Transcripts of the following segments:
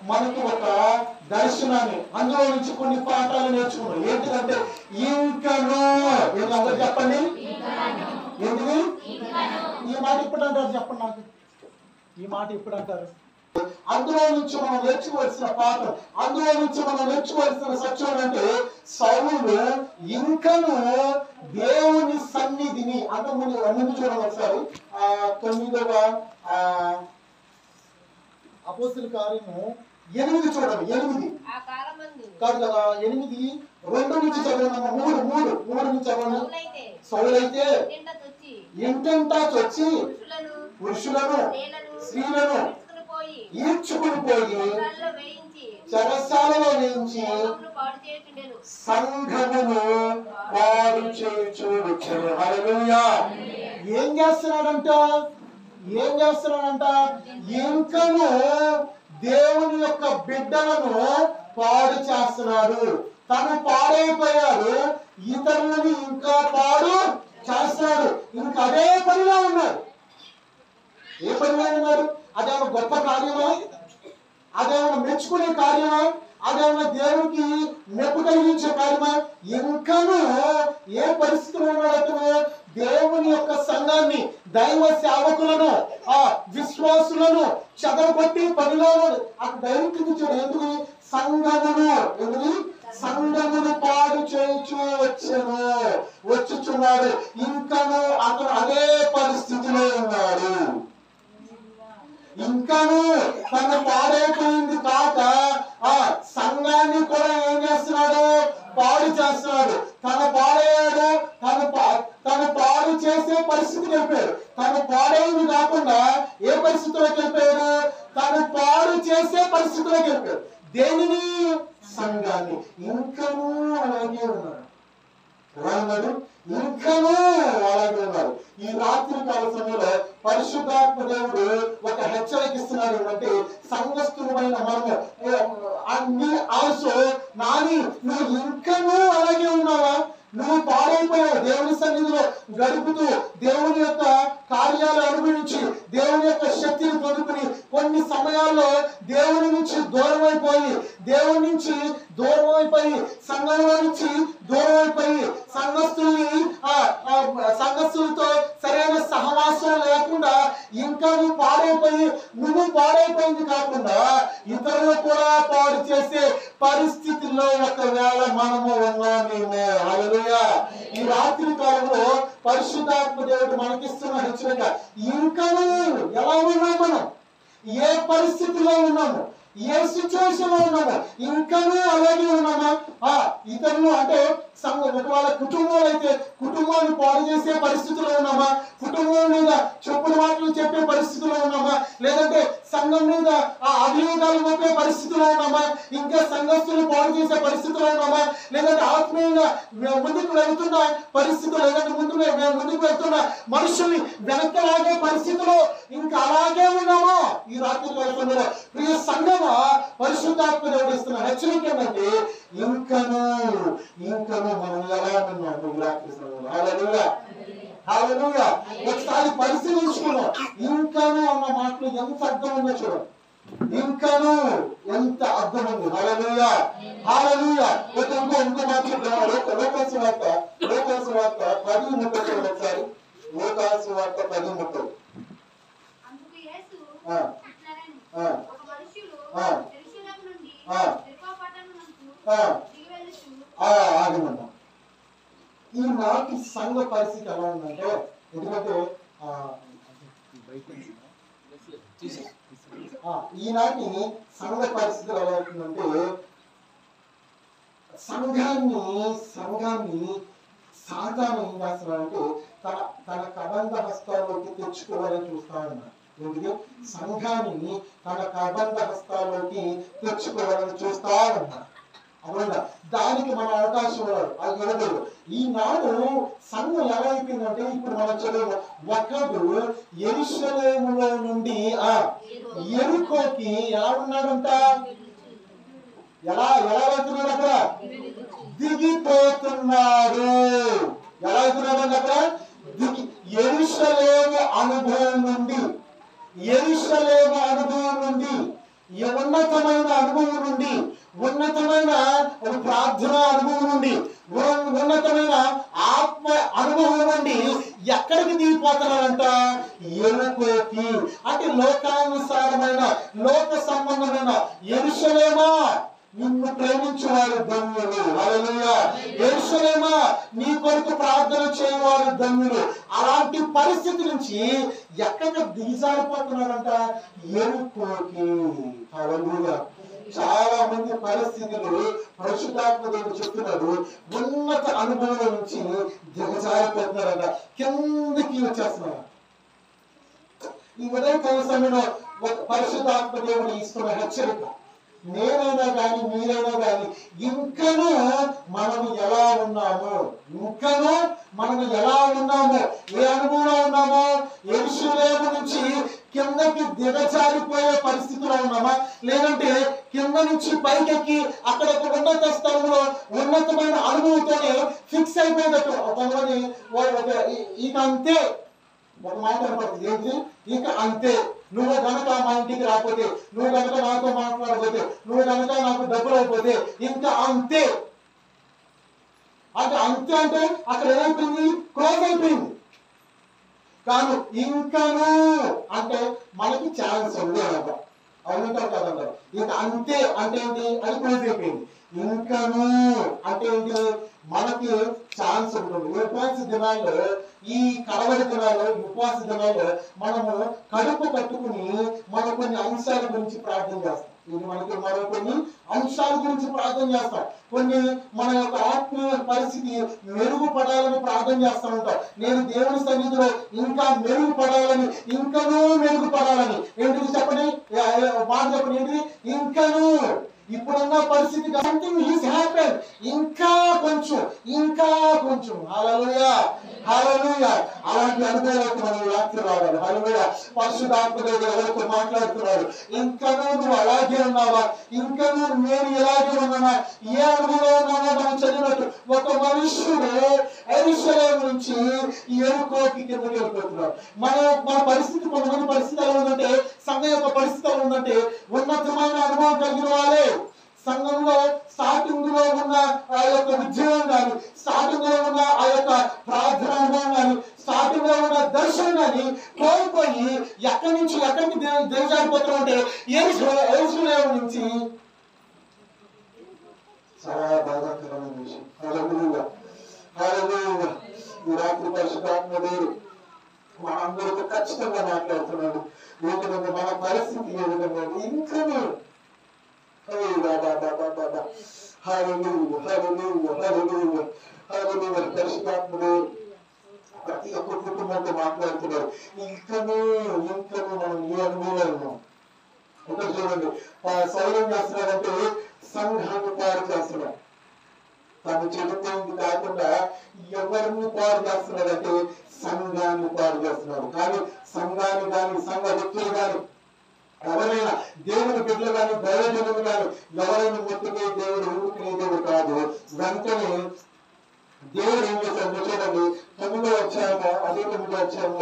మనకు ఒక దర్శనాన్ని అందులో నుంచి కొన్ని పాఠాలు నేర్చుకున్నాం ఏంటిదంటే ఇంకను ఏంటి అందరూ చెప్పండి ఏంటిది ఈ మాట ఇప్పుడు అంటారు చెప్పండి నాకు ఈ మాట ఇప్పుడు అంటారు అందులో నుంచి మనం నేర్చుకోవాల్సిన పాఠం అందులో నుంచి మనం నేర్చుకోవాల్సిన సత్యం అంటే సౌలు ఇంకను దేవుని సన్నిధిని అంటే ముందు ముందు చూడండి ఒకసారి ఆ తొమ్మిదవ ఆ అపోస్తుల కార్యము ఎనిమిది చూడండి ఎనిమిది ఆ కాలమందు కాదు కదా ఎనిమిది రెండు నుంచి చదవండి మూడు మూడు మూడు నుంచి చదవండి సౌలైతే సౌలైతే నిండ తొచ్చి ఇంటంతా చొచ్చి పురుషులను పురుషులను స్త్రీలను స్త్రీలను తీసుకుని పోయి ఈడ్చుకుని పోయి చెరసాలలో వేయించి చెరసాలలో వేయించి సంఘమును పాడు చేయుచుండెను సంఘమును పాడు చేయుచు వచ్చాను హల్లెలూయా ఏం చేస్తున్నాడంట ఏం చేస్తున్నాడంట ఇంకను దేవుని యొక్క బిడ్డలను పాడు చేస్తున్నాడు తను పాడైపోయాడు ఇతరులని ఇంకా పాడు చేస్తున్నాడు ఇంకా అదే పనిలో ఉన్నాడు ఏ పనిలో ఉన్నాడు అదేమన్నా గొప్ప కార్యమా అదేమన్నా మెచ్చుకునే కార్యమా అదేమన్నా దేవునికి మెప్పు కలిగించే కార్యమా ఇంకను ఏ పరిస్థితిలో ఉన్నాడు అతను దేవుని యొక్క సంఘాన్ని దైవ సేవకులను ఆ విశ్వాసులను చెదరగొట్టి పనిలో ఉన్నాడు. అక్కడ డైరెక్ట్ ఇచ్చాడు ఎందుకు సంఘమును ఎందుకు సంఘమును పాడు చేయించు వచ్చాను వచ్చుచున్నాడు ఇంకను అతను అదే పరిస్థితిలో ఉన్నాడు ఇంకాను తన పాడైపోయింది కాక ఆ సంఘాన్ని కూడా ఏం చేస్తున్నాడు పాడు చేస్తున్నాడు తన పాడయ్యాడు తను పా- తను పాడు చేసే పరిస్థితికి వెళ్ళిపోయాడు తను పాడైంది కాకుండా ఏ పరిస్థితిలోకి వెళ్ళిపోయాడు తను పాడు చేసే పరిస్థితిలోకి వెళ్ళిపోయాడు దేనిని సంఘాన్ని ఇంకనూ అలాగే ఉన్నాడు ఎలా ఉన్నాడు ఇంకనూ అలాగే ఉన్నారు ఈ రాత్రి కాల సమయంలో పరిశుద్ధాత్మ దేవుడు ఒక హెచ్చరిక ఇస్తున్నాడు ఏంటంటే సంఘస్థులమైన మనము ఏ, అన్ని ఆల్సో నాని నువ్వు ఇంకనూ అలాగే ఉన్నావా నువ్వు పాడైపోయావు దేవుని సన్నిధిలో గడుపుతూ దేవుని యొక్క కార్యాలు అనుభవించి దేవుని యొక్క శక్తిని పొందుకుని కొన్ని సమయాల్లో దేవుని నుంచి దూరం అయిపోయి దేవుని నుంచి దూరం అయిపోయి సంఘంలో నుంచి దూరం అయిపోయి సంఘస్థుల్ని ఆ, ఆ, సంఘస్థులతో సరైన సహవాసం లేకుండా ఇంకా నువ్వు పాడైపోయి నువ్వు పాడైపోయింది కాకుండా ఇతరులు కూడా పాడు చేసే పరిస్థితుల్లో ఒకవేళ మనము ఉన్నామేమో హల్లెలూయా ఈ రాత్రి కాలంలో పరిశుద్ధాత్మ దేవుడు మనకిస్తున్న హెచ్చరిక ఇంకనూ ఎలా ఉన్నాం మనం ఏ పరిస్థితిలో ఉన్నాము ఏ సిచ్యువేషన్ లో ఉన్నాము ఇంకనూ అలాగే ఉన్నామా ఆ ఇతరులు అంటే సంఘ ఒకవేళ కుటుంబాలు అయితే కుటుంబాన్ని పాడు చేసే పరిస్థితిలో ఉన్నామా కుటుంబం మీద చెప్పుడు మాటలు చెప్పే పరిస్థితిలో ఉన్నామా లేదంటే సంఘం మీద ఆ అభియోగాలు మోపే పరిస్థితిలో ఉన్నామా ఇంకా సంఘస్థులు పాడు చేసే పరిస్థితిలో ఉన్నామా లేదంటే ఆత్మీయంగా మేము ముందుకు వెళ్తున్న పరిస్థితులు లేదంటే ముందుకు మేము ముందుకు వెళ్తున్న మనుషుల్ని వెనక్కి లాగే పరిస్థితిలో ఇంకా అలాగే ఉన్నామా ఈ రాత్రి కాలంలో ప్రియ సంఘమా పరిశుద్ధాత్మ దేవుడు ఇస్తున్న హెచ్చరిక ఏంటంటే ఇంకను ఇంకను మనం ఎలా ఉన్నాము ఈ రాత్రి సమయంలో హల్లెలూయా హల్లెలూయా ఒకసారి పరిశీలించుకున్నాం ఇంకను అన్న మాటలు ఎంత అర్థం ఉందో చూడండి ఇంకను ఎంత అర్థం ఉంది హల్లెలూయా హల్లెలూయా ఒక ఇంకో ఇంకో మాట చెప్తాను లోకాసు వార్త లోకాసు వార్త పది ముప్పై చూడండి ఒకసారి లోకాసు వార్త పది ముప్పై అందుకు యేసు ఆ. ఇట్లనెను. ఆ. ఒక మనుష్యుడు ఆ. యెరూషలేము నుండి ఆ. యెరికో పట్టణమునకు ఆ. దిగి వెళ్ళుచు ఆ ఆగమన్నా ఈనాటి సంఘ పరిస్థితి ఎలా ఉందంటే ఎందుకంటే ఆ, ఆ, ఈనాటి సంఘ పరిస్థితి ఎలా అవుతుందంటే సంఘాన్ని సంఘాన్ని సాధారణ ఏం చేస్తున్నాడంటే తన తన కబంధ హస్తాల్లోకి తెచ్చుకోవాలని చూస్తా ఉన్నాడు ఎందుకు సంఘాన్ని తన కబంధ హస్తాల్లోకి తెచ్చుకోవాలని చూస్తా ఉన్నాడు అవునా దానికి మన అవకాశం ఇవ్వడు అది ఇవ్వలేదు ఈనాడు సంఘం ఎలా అయిపోయిందంటే ఇప్పుడు మనం చదువు ఒకడు ఎరుషలేములో నుండి ఆ ఎరుకోకి ఎలా ఉన్నాడంట ఎలా ఎలా వెళ్తున్నాడు అక్కడ దిగిపోతున్నాడు ఎలా వెళ్తున్నాడు అక్కడ దిగి ఎరుషలేము అనుభవం నుండి ఎరుషలేము అనుభవం నుండి ఈ ఉన్నతమైన అనుభవం నుండి ఉన్నతమైన ఒక ప్రార్థన అనుభవం నుండి ఉన్- ఉన్నతమైన ఆత్మ అనుభవం నుండి ఎక్కడికి దిగిపోతున్నారంట ఎరుకోకి అంటే లోకానుసారమైన లోక సంబంధమైన ఎరుసలేమా నిన్ను ప్రేమించేవారు ధన్యులు హల్లెలూయా ఎరుసలేమా నీ కొరకు ప్రార్థన చేయవారు ధన్యులు అలాంటి పరిస్థితి నుంచి ఎక్కడ దిగజారిపోతున్నారంట ఎరుకోకి హల్లెలూయా చాలా మంది పరిస్థితులు పరిశుద్ధాత్మ దేవుడు చెప్తున్నాడు ఉన్నత అనుభవం నుంచి దిగజారిపోతున్నారంట కిందకి వచ్చేస్తున్నారు ఈ ఉదయకాల సమయంలో ఒక పరిశుద్ధాత్మ దేవుడు ఇస్తున్న హెచ్చరిక నేనైనా కానీ మీరైనా కానీ ఇంకనూ మనము ఎలా ఉన్నాము ఇంకనూ మనము ఎలా ఉన్నాము ఏ అనుభవంలో ఉన్నామో ఎరుషులేము నుంచి కిందకి దిగజారిపోయే పరిస్థితిలో ఉన్నామా లేదంటే కింద నుంచి పైకెక్కి అక్కడ ఒక ఉన్నత స్థలంలో ఉన్నతమైన అనుభవంతోనే ఫిక్స్ అయిపోయినట్టు కొంతమంది వాళ్ళు ఒక ఇ- ఇక అంతే ఒక మాట కనపడుతుంది ఏంటి ఇక అంతే నువ్వు గనక మా ఇంటికి రాకపోతే నువ్వు గనక నాతో మాట్లాడకపోతే నువ్వు గనక నాకు డబ్బులు అయిపోతే ఇంకా అంతే అంటే అంతే అంటే అక్కడ ఏమైపోయింది క్లోజ్ అయిపోయింది కాదు ఇంకను అంటే మనకి ఛాన్స్ ఉంది అనమాట అవునంటారు కదండి ఇక అంతే అంటే ఏంటి అది క్లోజ్ అయిపోయింది ఇంకను అంటే ఏంటి మనకి ఛాన్స్ ఉంటుంది ఉపవాస దినాల్లో ఈ కలవరి దినాల్లో ఉపవాస దినాల్లో మనము కడుపు కట్టుకుని మన కొన్ని అంశాల గురించి ప్రార్థన చేస్తాం ఇది మనకి మరో కొన్ని అంశాల గురించి ప్రార్థన చేస్తాం కొన్ని మన యొక్క ఆత్మీయ పరిస్థితి మెరుగుపడాలని ప్రార్థన చేస్తూ ఉంటాం నేను దేవుని సన్నిధిలో ఇంకా మెరుగుపడాలని ఇంకనూ మెరుగుపడాలని ఏంటిది చెప్పండి ఏ- ఏ- మాట చెప్పండి ఏంటిది ఇంకనూ ఇప్పుడున్న పరిస్థితి సంథింగ్ ఈస్ హ్యాపెన్ ఇంకా కొంచెం ఇంకా కొంచెం హల్లెలూయా హల్లెలూయా అలాంటి అనుభవాలకు మనం రాత్రి రావాలి హల్లెలూయా పరిశుద్ధాత్మదేవుడు ఎవరితో మాట్లాడుతున్నాడు ఇంకా నువ్వు అలాగే ఉన్నావా ఇంకా నువ్వు నేను ఇలాగే ఉన్నానా ఏ అనుభవంలో ఉన్నానో మనం చదివినట్టు ఒక మనుష్యుడు ఎరుసలేం నుంచి ఎరుకోకి కిందకి వెళ్ళిపోతున్నాడు మన మన పరిస్థితి కొంతమంది పరిస్థితి ఎలా ఉందంటే సంఘం యొక్క పరిస్థితి ఎలా ఉందంటే ఉన్నతమైన అనుభవం కలిగిన వాళ్ళే సంఘంలో స్టార్టింగ్ లో ఉన్న ఆ యొక్క ఉద్యోగం కానీ స్టార్టింగ్ లో ఉన్న ఆ యొక్క ప్రార్థన అనుభవం కానీ స్టార్టింగ్ లో ఉన్న దర్శనం కానీ కోల్పోయి ఎక్కడి నుంచి ఎక్కడికి దే- దిగజారిపోతున్నాం అంటే ఏసులేవు నుంచి చాలా బాధాకరమైన విషయం హల్లెలూయా హల్లెలూయా ఈ రాత్రి పరిశుద్ధాత్మ దేవుడు మనందరితో ఖచ్చితంగా మాట్లాడుతున్నాడు ఏంటంటే మన పరిస్థితి ఏ విధంగా ఉంది? ఇంకా నేను పరిశుద్ధాత్ముడు ప్రతి ఒక్క కుటుంబంతో మాట్లాడుతున్నారు ఇంకనూ ఇంకనూ మనం ఏ అనుభవం ఉన్నాం ఇక్కడ చూడండి ఆ సౌర్యం చేస్తున్నాడంటే సంఘాన్ని పాడు చేస్తున్నాడు తను చెబుతుంది కాకుండా ఎవరిని పాడు చేస్తున్నాడంటే సంఘాన్ని పాడు చేస్తున్నాడు కానీ సంఘాన్ని కానీ సంఘ వ్యక్తులు కానీ ఎవరైనా దేవుని బిడ్డలు కానీ దైవజనులు కానీ ఎవరైనా ముట్టుకే దేవుడు ఊరుకునే దేవుడు కాదు వెంటనే దేవుడు ఏం చేశాడు చూడండి తొమ్మిదో వచ్చాము అదే తొమ్మిదో వచ్చాము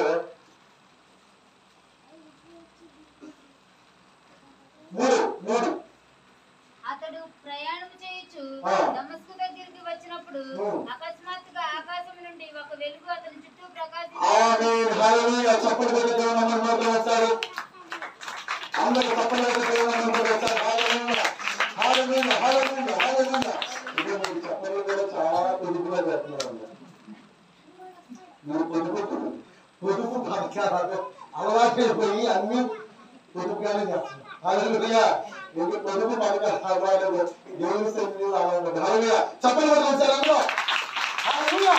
మూడు మూడు అతడు ప్రయాణం చేయొచ్చు ఆ. దమస్కు దగ్గరికి వచ్చినప్పుడు ఉమ్. అకస్మాత్తుగా ఆకాశం నుండి ఒక వెలుగు అతని చుట్టూ ఆమేన్ హల్లెలూయా చప్పటి కొట్టి దేవుని నామమున మాత్రం ఒకసారి అందరూ చప్పటి కొట్టి దేవుని నామమున ఒకసారి హల్లెలూయా హల్లెలూయా హల్లెలూయా హల్లెలూయా ఇది మీరు చప్పట్లు కూడా చాలా పొదుపుగా చేస్తున్నారు మీరు పొదుపు పొదుపు పథకాలు అలవాటైపోయి అన్ని పొదుపుగానే చేస్తున్నారు హల్లెలూయా ఎందుకు పొదుపు పథకాలు అలవాటు దేవుని సన్నిధిలో అలా ఉండదు హల్లెలూయా చప్పట్లు కొట్టి ఒకసారి అందరూ హల్లెలూయా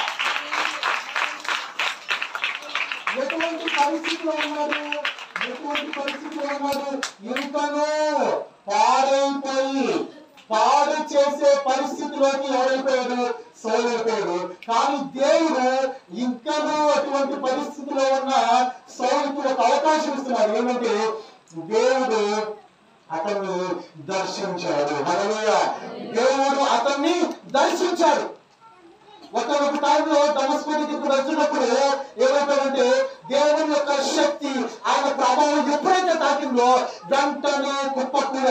ఎటువంటి పరిస్థితిలో ఉన్నారు ఎటువంటి పరిస్థితిలో ఉన్నారు ఇంకనూ పాడైపోయి పాడు చేసే పరిస్థితిలోకి ఎవరైపోయాడు సౌలైపోయాడు కానీ దేవుడు ఇంకనూ అటువంటి పరిస్థితిలో ఉన్న సౌలుకి ఒక అవకాశం ఇస్తున్నాడు ఏమంటే దేవుడు అతన్ని దర్శించాడు హల్లెలూయా దేవుడు అతన్ని దర్శించాడు ఒకనొక టైంలో దమస్కుడికి ఇప్పుడు వచ్చినప్పుడు ఏమైపోయిందంటే దేవుని యొక్క శక్తి ఆయన ప్రభావం ఎప్పుడైతే తాకిందో వెంటనే కుప్పకూల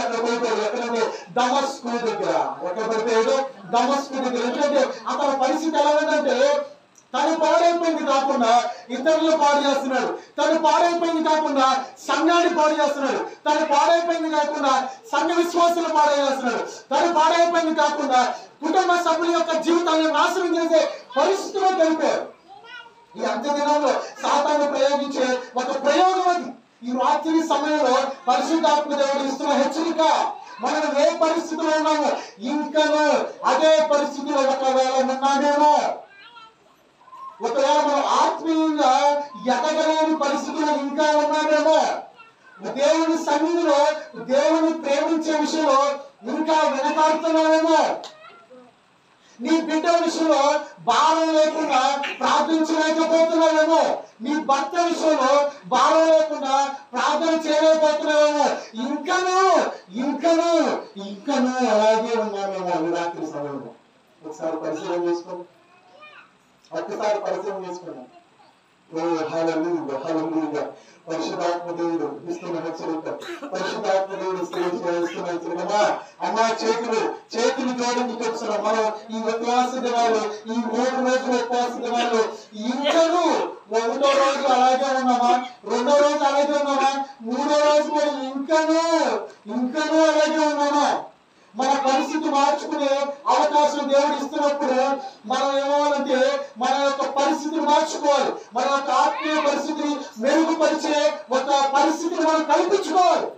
దమస్కు దగ్గర ఎక్కడ పడిపోయాడు దమస్కు దగ్గర ఎందుకంటే అతని పరిస్థితి ఎలా ఉందంటే తను పాడైపోయింది కాకుండా ఇతరులు పాడు చేస్తున్నాడు తను పాడైపోయింది కాకుండా సంఘాన్ని పాడు చేస్తున్నాడు తను పాడైపోయింది కాకుండా సంఘ విశ్వాసులు పాడు చేస్తున్నాడు తను పాడైపోయింది కాకుండా కుటుంబ సభ్యుల యొక్క జీవితాలను నాశనం చేసే పరిస్థితిలో కలిపారు ఈ అంత్య దినంలో సాతాను ప్రయోగించే ఒక ప్రయోగం అది ఈ రాత్రి సమయంలో పరిశుద్ధాత్మ దేవుడు ఇస్తున్న హెచ్చరిక మనం ఏ పరిస్థితిలో ఉన్నామో ఇంకను అదే పరిస్థితిలో ఒకవేళ ఉన్నామేమో ఒకవేళ మనం ఆత్మీయంగా ఎదగలేని పరిస్థితుల్లో ఇంకా ఉన్నామేమో దేవుని సన్నిధిలో దేవుని ప్రేమించే విషయంలో ఇంకా వెనకాడుతున్నామేమో నీ బిడ్డ విషయంలో భారం లేకుండా ప్రార్థించలేకపోతున్నావేమో నీ భర్త విషయంలో భారం లేకుండా ప్రార్థన చేయలేకపోతున్నావేమో ఇంకను ఇంకను ఇంకను అలాగే ఉన్నామేమో ఈ రాత్రి సమయంలో ఒకసారి పరిశీలన చేసుకోండి ఒక్కసారి పరిశీలన చేసుకున్నాం ఓ హల్లెలూయా హల్లెలూయా పరిశుద్ధాత్మ దేవుడు ఇస్తున్న హెచ్చరిక పరిశుద్ధాత్మ దేవుడు ఇస్తున్న హెచ్చరిక అమ్మా చేతులు చేతులు జోడించి చెప్తున్నాం మనం ఈ ఉపవాస దినాలు ఈ మూడు రోజుల ఉపవాస దినాలు ఇంకను ఒకటో రోజు అలాగే ఉన్నామా రెండో రోజు అలాగే ఉన్నామా మూడో రోజు కూడా ఇంకను ఇంకను అలాగే ఉన్నామా మన పరిస్థితి మార్చుకునే అవకాశం దేవుడు ఇస్తున్నప్పుడు మనం ఏమవ్వాలంటే మన యొక్క పరిస్థితిని మార్చుకోవాలి మన యొక్క ఆత్మీయ పరిస్థితిని మెరుగుపరిచే ఒక పరిస్థితిని మనం కల్పించుకోవాలి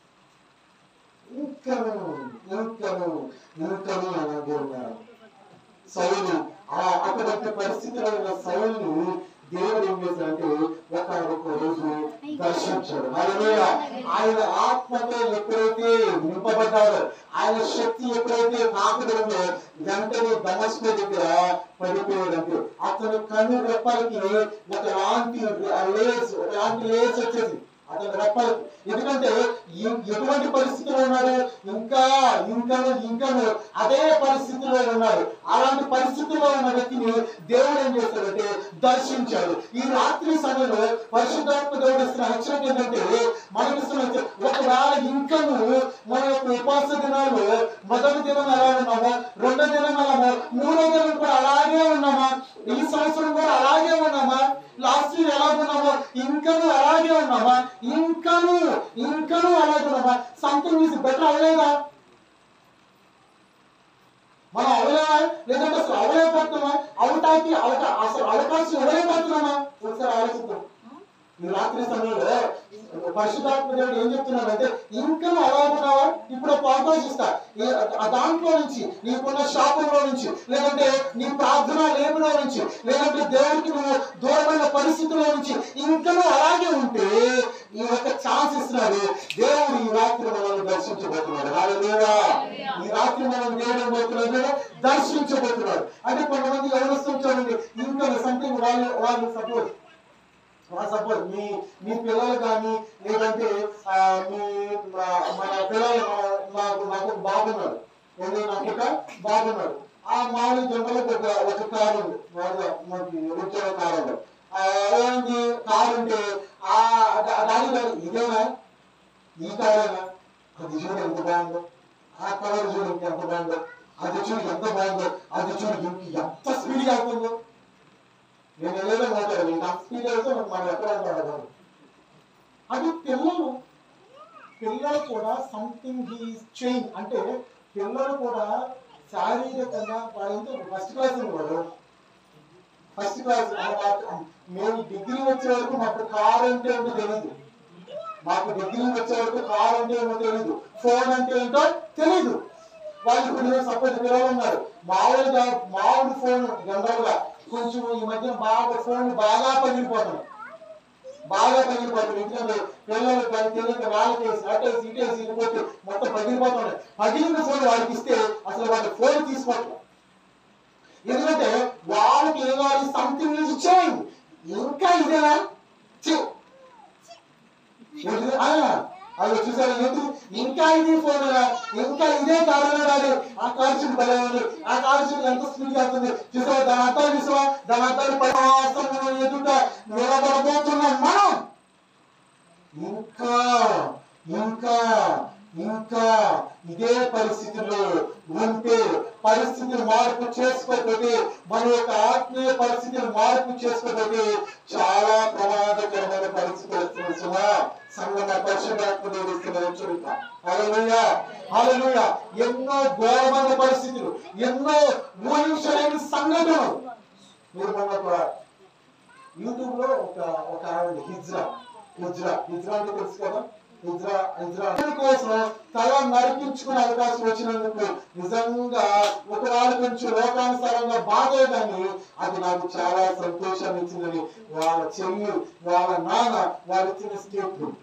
ఇంకను ఇంకను ఇంకను అలాగే ఉన్నారు సౌలు ఆ అటువంటి పరిస్థితిలో ఉన్న సౌలుని దేవుడు ఏం చేశాడంటే ఒక ఒక రోజు దర్శించాడు హల్లెలూయా. ఆయన ఆత్మతో ఎప్పుడైతే నింపబడ్డాడో ఆయన శక్తి ఎప్పుడైతే తాకడంలో వెంటనే దమస్కు దగ్గర పడిపోయాడంటే అతను కన్ను రెప్పలకి ఒకలాంటి లేస్ ఒకలాంటి లేస్ వచ్చేసి అతని రెప్పలకి ఎందుకంటే ఈ- ఎటువంటి పరిస్థితిలో ఉన్నాడు ఇంకా ఇంకా ఇంకాను అదే పరిస్థితిలో ఉన్నాడు అలాంటి పరిస్థితిలో ఉన్న వ్యక్తిని దేవుడు ఏం చేస్తాడంటే దర్శించాడు ఈ రాత్రి సమయంలో పరిశుద్ధాత్మ దేవుడు ఇస్తున్న హెచ్చరిక ఏంటంటే మనకి ఇస్తున్న హెచ్చరిక, ఒకవేళ ఇంకను మన యొక్క ఉపాస దినాలు మొదటి దినం ఎలా ఉన్నామో రెండో దినం ఎలామో మూడో దినం కూడా అలాగే ఉన్నామా ఈ సంవత్సరం కూడా అలాగే ఉన్నామా లాస్ట్ ఇయర్ ఎలా ఉన్నామో ఇంకను అలాగే ఉన్నామా ఇంకను ఇంకను అలాగే ఉన్నామా సంథింగ్ ఈజ్ బెటర్ అవ్వలేదా మనం అవలేమా లేదంటే అసలు అవలేకపోతున్నామా అవటానికి అవకా అసలు అవకాశం ఇవ్వలేకపోతున్నామా ఒకసారి ఆలోచిద్దాం ఈ రాత్రి సమయంలో పరిశుద్ధాత్మ దేవుడు ఏం చెప్తున్నాడంటే ఇంకా నువ్వు అలా ఉన్నావా ఇప్పుడు ఒక అవకాశం ఇస్తా ఈ- ఆ దాంట్లో నుంచి నీకున్న శాపంలో నుంచి లేదంటే నీ ప్రార్థన లేమిలో నుంచి లేదంటే దేవుడికి నువ్వు దూరమైన పరిస్థితుల్లో నుంచి ఇంకా నువ్వు అలాగే ఉంటే ఈ యొక్క ఛాన్స్ ఇస్తున్నాడు దేవుడు ఈ రాత్రి మనల్ని దర్శించబోతున్నాడు హల్లెలూయా. ఈ రాత్రి మనం దేవుడు ఏం పోతున్నాడు దర్శించబోతున్నాడు అంటే కొంతమంది ఎవరు చూడండి ఇంకా సంథింగ్ వాళ్ళు వాళ్ళు సపోజ్ సపోజ్ మీ మీ పిల్లలు కానీ లేదంటే ఆ, మీ మా- మన పిల్లలు మా- నాకు నాకు ఒక బాబున్నాడు ఏంటి నాకు ఒక బాబున్నాడు ఆ మామూలు జంటలకు ఒక ఒక కారు ఉంది మామూలుగా మనకి ఉద్యోగ కారు ఉంది ఆ, ఏంటి కారు ఉంటే ఆ డా- డాడీ గారు ఇదేనా ఈ కారేనా అది చూడు ఎంత బాగుందో ఆ కలర్ చూడు ఇంక ఎంత బాగుందో అది చూడు ఎంత బాగుందో అది చూడు ఇంక ఎంత స్పీడ్గా అవుతుందో నేను వెళ్ళేదే మాట్లాడు నేను అంత స్పీడ్ వెళ్తే మనం ఎక్కడ ఉంటాడు అది పిల్లలు పిల్లలు కూడా సంథింగ్ ఈజ్ చేంజ్ అంటే పిల్లలు కూడా శారీరకంగా వాళ్ళంతా ఫస్ట్ క్లాస్ వాడు ఫస్ట్ క్లాస్ మేము డిగ్రీ వచ్చే వరకు మాకు కార్ అంటే ఏంటో తెలియదు మాకు డిగ్రీ వచ్చే వరకు కార్ అంటే ఏమో తెలియదు ఫోన్ అంటే ఏంటో తెలియదు వాళ్ళు ఇప్పుడు సపోజ్ పిల్లలు ఉన్నారు మామూలుగా మామూలు ఫోన్ జనరల్ గా కొంచెం ఈ మధ్య బాగా ఫోన్ బాగా పగిలిపోతున్నాయి బాగా పగిలిపోతుంది ఎందుకంటే పిల్లలు దానికి తెలియక వాళ్ళకేసి అటేసి ఇటేసి ఇటుపోతే మొత్తం పగిలిపోతున్నాయి పగిలిన ఫోన్ వాళ్ళకి ఇస్తే అసలు వాళ్ళు ఫోన్ తీసుకోవట్లేదు ఎందుకంటే వాళ్ళకి ఏం కావాలి సంథింగ్ ఈజ్ చేంజ్ ఇంకా ఇదేనా ఛీ! ఏంటిది? ఆ, అది చూసారా ఎందుకు ఇంకా ఇది ఫోన్ ఇంకా ఇదే కారు రాదు ఆ కారు చూడు భలే ఉంది ఆ కారు చూడు ఎంత స్పీడ్ అవుతుంది చూసావా దాని అర్థాలు చూసావా దాని అర్థాలు ప్రవాసం ఎదుట నిలబడబోతున్నాం మనం ఇంకా ఇంకా ఇంకా ఇదే పరిస్థితిలో ఎన్నో ఘోరమైన పరిస్థితులు ఎన్నో ఊహించలేని సంఘటనలు మీరు మొన్న ఒక యూట్యూబ్ లో ఒక ఒక ఆవిడ హిజ్రా హిజ్రా హిజ్రా అంటే తెలుసు కదా హిజ్రా హిజ్రా అందరి కోసం తల నరికించుకునే అవకాశం వచ్చినందుకు నిజంగా ఒక వాళ్ళ నుంచి లోకానుసారంగా బాధే కానీ అది నాకు చాలా సంతోషాన్ని ఇచ్చిందని వాళ్ళ చెల్లి వాళ్ళ నాన్న వాళ్ళు ఇచ్చిన statement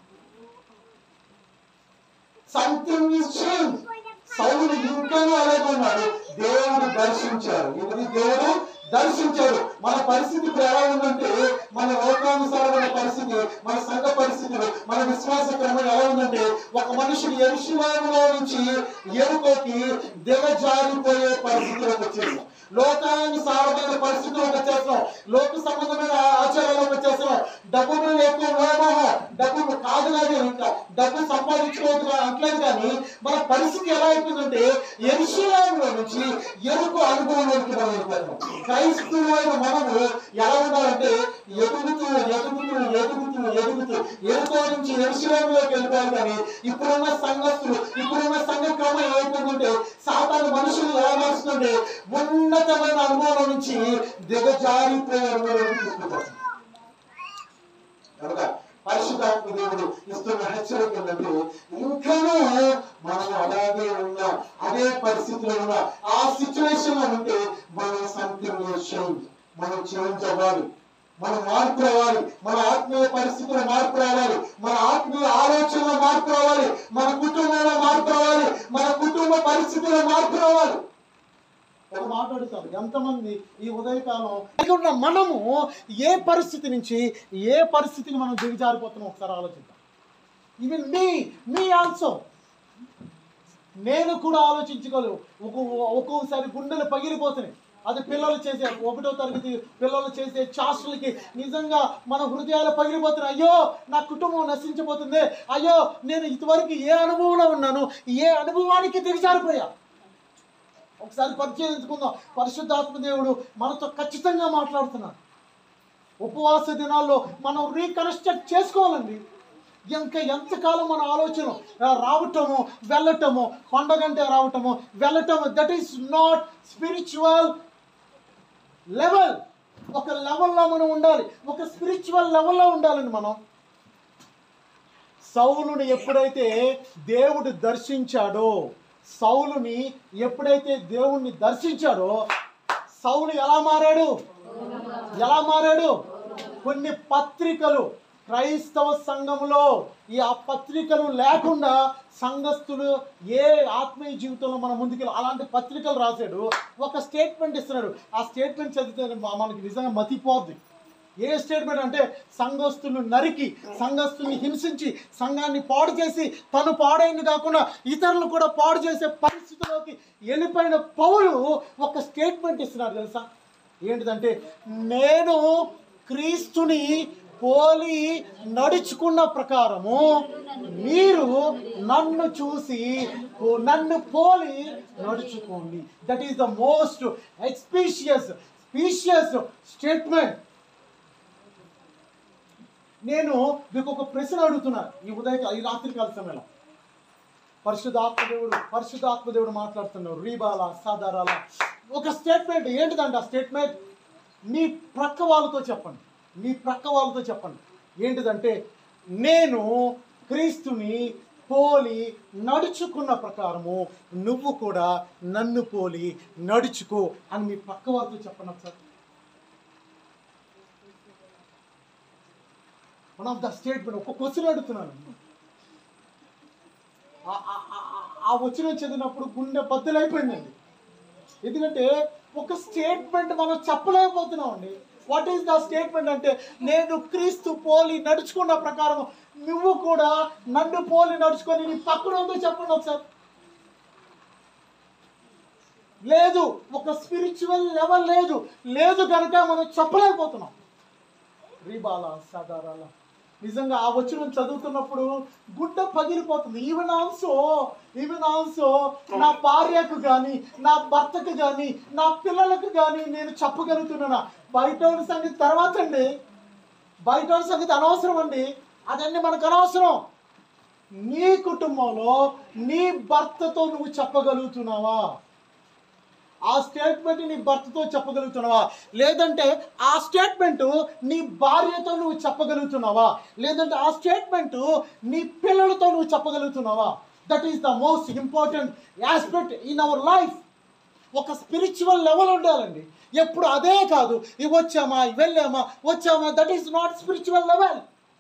something is change Saul ఇంకానే అలాగే ఉన్నాడు దేవుడు దర్శించారు ఇది దేవుడు దర్శించాడు మన పరిస్థితి ఇప్పుడు ఎలా ఉందంటే మన లోకానుసారమైన పరిస్థితి మన సంఘ పరిస్థితులు మన విశ్వాస క్రమం ఎలా ఉందంటే ఒక మనుషుడు ఎరుషులాములో నుంచి ఎరుకోకి దిగజారిపోయే పరిస్థితిలోకి వచ్చేసాం లోకానుసారమైన పరిస్థితుల్లోకి వచ్చేస్తున్నాం లోక సంబంధమైన ఆచారాలకు వచ్చేస్తున్నాం డబ్బు మీద ఎక్కువ వ్యామోహం డబ్బు కాదు కానీ ఇంకా డబ్బు సంపాదించుకోవద్దు కా- అంటలేదు కానీ మన పరిస్థితి ఎలా అయిపోయిందంటే ఎరుషులాములో నుంచి ఎరుకు అనుభవంలోకి మనం వెళ్ళిపోతున్నాం క్రైస్తవులైన మనము ఎలా ఉండాలంటే ఎదుగుతూ ఎదుగుతూ ఎదుగుతూ ఎదుగుతూ ఎరుకో నుంచి ఎరుసలేములోకి వెళ్ళిపోయారు కానీ ఇప్పుడున్న సంఘస్థులు ఇప్పుడున్న సంఘ క్రమం ఏమైపోతుందంటే సాతాను మనుషులు ఎలా మారుస్తుందంటే ఉన్నతమైన అనుభవం నుంచి దిగజారిపోయే అనుభవం తీసుకుంటారు కనుక పరిశుద్ధాత్మ దేవుడు ఇస్తున్న హెచ్చరిక ఏంటంటే ఇంకనూ మనం అలాగే ఉన్నాం అదే పరిస్థితిలో ఉన్నా ఆ సిచ్యువేషన్ లో ఉంటే మనం సంథింగ్ చేంజ్ మనం చేంజ్ అవ్వాలి మనం మార్పు రావాలి మన ఆత్మీయ పరిస్థితుల్లో మార్పు రావాలి మన ఆత్మీయ ఆలోచనలో మార్పు రావాలి మన కుటుంబంలో మార్పు రావాలి మన కుటుంబ పరిస్థితుల్లో మార్పు రావాలి ఒక మాట అడుగుతాను ఎంతమంది ఈ ఉదయకాలం కలిగి ఉన్న మనము ఏ పరిస్థితి నుంచి ఏ పరిస్థితికి మనం దిగజారిపోతున్నాం ఒకసారి ఆలోచిద్దాం ఈవెన్ మీ మీ ఆల్సో నేను కూడా ఆలోచించగలను ఒక్కో ఒక్కొక్కసారి గుండెలు పగిలిపోతున్నాయి అది పిల్లలు చేసే ఒకటో తరగతి పిల్లలు చేసే చాస్టులకి నిజంగా మన హృదయాలు పగిలిపోతున్నాయి అయ్యో నా కుటుంబం నశించిపోతుంది అయ్యో నేను ఇంతవరకు ఏ అనుభవంలో ఉన్నాను ఏ అనుభవానికి దిగజారిపోయా ఒకసారి పరిశీలించుకుందాం పరిశుద్ధాత్మ దేవుడు మనతో ఖచ్చితంగా మాట్లాడుతున్నాడు ఉపవాస దినాల్లో మనం రీకన్స్ట్రక్ట్ చేసుకోవాలండి ఇంకా ఎంతకాలం మన ఆలోచన ఆ, రావటము వెళ్ళటము పండగంటే రావటము వెళ్ళటము that is not spiritual level ఒక లెవెల్లో మనం ఉండాలి ఒక స్పిరిచువల్ లెవెల్లో ఉండాలండి మనం సౌలుని ఎప్పుడైతే దేవుడు దర్శించాడో సౌలుని ఎప్పుడైతే దేవుణ్ణి దర్శించాడో సౌలు ఎలా మారాడు ఎలా మారాడు కొన్ని పత్రికలు క్రైస్తవ సంఘములో ఈ ఆ పత్రికలు లేకుండా సంఘస్థులు ఏ ఆత్మీయ జీవితంలో మన ముందుకు అలాంటి పత్రికలు రాశాడు ఒక స్టేట్మెంట్ ఇస్తున్నాడు ఆ స్టేట్మెంట్ చదివితే మా- మనకి నిజంగా మతిపోద్ది ఏ స్టేట్మెంట్ అంటే సంఘస్థులను నరికి సంఘస్థుల్ని హింసించి సంఘాన్ని పాడు చేసి తను పాడైంది కాకుండా ఇతరులు కూడా పాడు చేసే పరిస్థితిలోకి వెళ్ళిపోయిన పౌలు ఒక స్టేట్మెంట్ ఇస్తున్నాడు తెలుసా ఏంటిదంటే నేను క్రీస్తుని పోలి నడుచుకున్న ప్రకారము మీరు నన్ను చూసి ఓ- నన్ను పోలి నడుచుకోండి దట్ ఈస్ ద మోస్ట్ ఎక్స్పీషియస్ స్పీషియస్ స్టేట్మెంట్ నేను మీకు ఒక ప్రశ్న అడుగుతున్నాను ఈ ఉదయ ఈ రాత్రికాల సమయంలో పరిశుద్ధాత్మదేవుడు పరిశుద్ధాత్మదేవుడు మాట్లాడుతున్నాడు రీబాల సాధారాల ఒక స్టేట్మెంట్ ఏంటిదండి ఆ స్టేట్మెంట్ మీ ప్రక్క వాళ్ళతో చెప్పండి మీ ప్రక్క వాళ్ళతో చెప్పండి ఏంటిదంటే నేను క్రీస్తుని పోలి నడుచుకున్న ప్రకారము నువ్వు కూడా నన్ను పోలి నడుచుకో అని మీ పక్క వాళ్ళతో చెప్పండి ఒకసారి వన్ ఆఫ్ ద స్టేట్మెంట్ ఒక క్వశ్చన్ అడుగుతున్నాను ఆ- ఆ- ఆ- ఆ- ఆ వచ్చిన చదివినప్పుడు గుండె బద్దలైపోయిందండి ఎందుకంటే ఒక స్టేట్మెంట్ మనం చెప్పలేకపోతున్నాం అండి వాట్ ఈస్ ద స్టేట్మెంట్ అంటే నేను క్రీస్తు పోలి నడుచుకున్న ప్రకారం నువ్వు కూడా నన్ను పోలి నడుచుకొని నీ పక్కన ఉందో చెప్పండి ఒకసారి లేదు ఒక స్పిరిచువల్ లెవెల్ లేదు లేదు కనుక మనం చెప్పలేకపోతున్నాం రీబాల సాధారాల నిజంగా ఆ వచ్చిన చదువుతున్నప్పుడు గుడ్డ పగిలిపోతుంది ఈవెన్ ఆల్సో ఈవెన్ ఆల్సో నా భార్యకు కానీ నా భర్తకు కానీ నా పిల్లలకు కానీ నేను చెప్పగలుగుతున్నానా బయట ఉన్న సంగతి తర్వాత అండి బయట ఉన్న సంగతి అనవసరం అండి అదన్నీ మనకు అనవసరం నీ కుటుంబంలో నీ భర్తతో నువ్వు చెప్పగలుగుతున్నావా ఆ స్టేట్మెంట్ నీ భర్తతో చెప్పగలుగుతున్నావా లేదంటే ఆ స్టేట్మెంట్ నీ భార్యతో నువ్వు చెప్పగలుగుతున్నావా లేదంటే ఆ స్టేట్మెంట్ నీ పిల్లలతో నువ్వు చెప్పగలుగుతున్నావా that is the most important aspect in our life ఒక స్పిరిచువల్ లెవెల్ ఉండాలండి ఎప్పుడు అదే కాదు ఇవి వచ్చామా ఇవి వెళ్ళామా వచ్చామా that is not spiritual level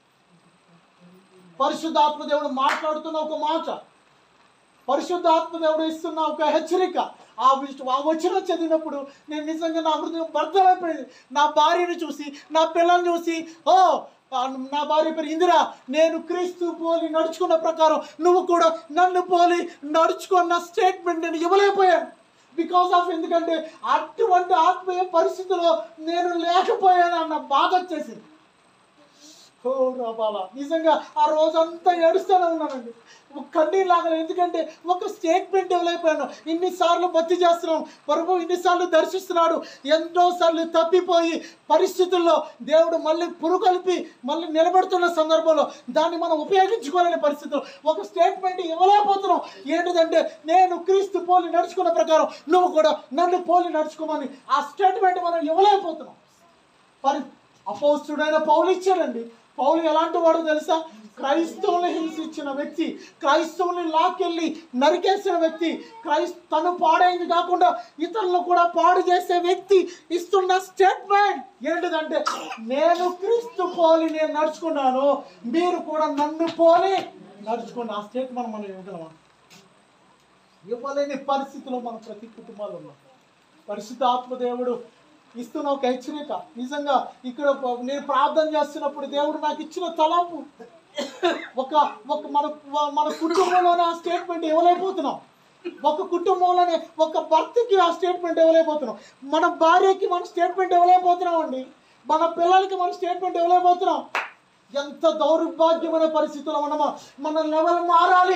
పరిశుద్ధాత్మ దేవుడు మాట్లాడుతున్న ఒక మాట పరిశుద్ధాత్మ దేవుడు ఇస్తున్న ఒక హెచ్చరిక ఆ విష- ఆ వచ్చిన చదివినప్పుడు నేను నిజంగా నా హృదయం భర్తమైపోయింది నా భార్యను చూసి నా పిల్లల్ని చూసి ఓ ఆ నా భార్య పేరు ఇందిరా నేను క్రీస్తు పోలి నడుచుకున్న ప్రకారం నువ్వు కూడా నన్ను పోలి నడుచుకున్న స్టేట్మెంట్ నేను ఇవ్వలేకపోయాను బికాస్ ఆఫ్ ఎందుకంటే అటువంటి ఆత్మీయ పరిస్థితిలో నేను లేకపోయాను అన్న బాధ వచ్చేసింది ఓ రాబాల నిజంగా ఆ రోజంతా ఏడుస్తూనే ఉన్నానండి ఒక కన్నీళ్ళు లాగలేదు ఎందుకంటే ఒక స్టేట్మెంట్ ఇవ్వలేకపోయాను ఇన్నిసార్లు భక్తి చేస్తున్నాం ప్రభు ఇన్నిసార్లు దర్శిస్తున్నాడు ఎన్నోసార్లు తప్పిపోయి పరిస్థితుల్లో దేవుడు మళ్ళీ పురుగొల్పి మళ్ళీ నిలబడుతున్న సందర్భంలో దాన్ని మనం ఉపయోగించుకోలేని పరిస్థితుల్లో ఒక స్టేట్మెంట్ ఇవ్వలేకపోతున్నాం ఏంటిదంటే నేను క్రీస్తు పోలి నడుచుకున్న ప్రకారం నువ్వు కూడా నన్ను పోలి నడుచుకోమని ఆ స్టేట్మెంట్ మనం ఇవ్వలేకపోతున్నాం మరి అపోస్తుడైన పౌలు ఇచ్చాడండి పౌలు ఎలాంటి వాడు తెలుసా క్రైస్తవుని హింసించిన వ్యక్తి క్రైస్తవుని లాక్కెళ్ళి నరికేసిన వ్యక్తి క్రైస్త తను పాడైంది కాకుండా ఇతరులను కూడా పాడు చేసే వ్యక్తి ఇస్తున్న స్టేట్మెంట్ ఏంటిదంటే నేను క్రీస్తు పోలి నేను నడుచుకున్నాను మీరు కూడా నన్ను పోలి నడుచుకున్న ఆ స్టేట్మెంట్ మనం ఇవ్వగలమా ఇవ్వలేని పరిస్థితిలో మన ప్రతి కుటుంబాలు ఉన్నాం పరిశుద్ధ ఆత్మదేవుడు ఇస్తున్న ఒక హెచ్చరిక నిజంగా ఇక్కడ ప- నేను ప్రార్థన చేస్తున్నప్పుడు దేవుడు నాకు ఇచ్చిన తలంపు ఒక ఒక మన మన కుటుంబంలోనే ఆ స్టేట్మెంట్ ఇవ్వలేకపోతున్నాం ఒక కుటుంబంలోనే ఒక భర్తకి ఆ స్టేట్మెంట్ ఇవ్వలేకపోతున్నాం మన భార్యకి మన స్టేట్మెంట్ ఇవ్వలేకపోతున్నాం అండి మన పిల్లలకి మన స్టేట్మెంట్ ఇవ్వలేకపోతున్నాం ఎంత దౌర్భాగ్యమైన పరిస్థితుల్లో మనమో మన లెవెల్ మారాలి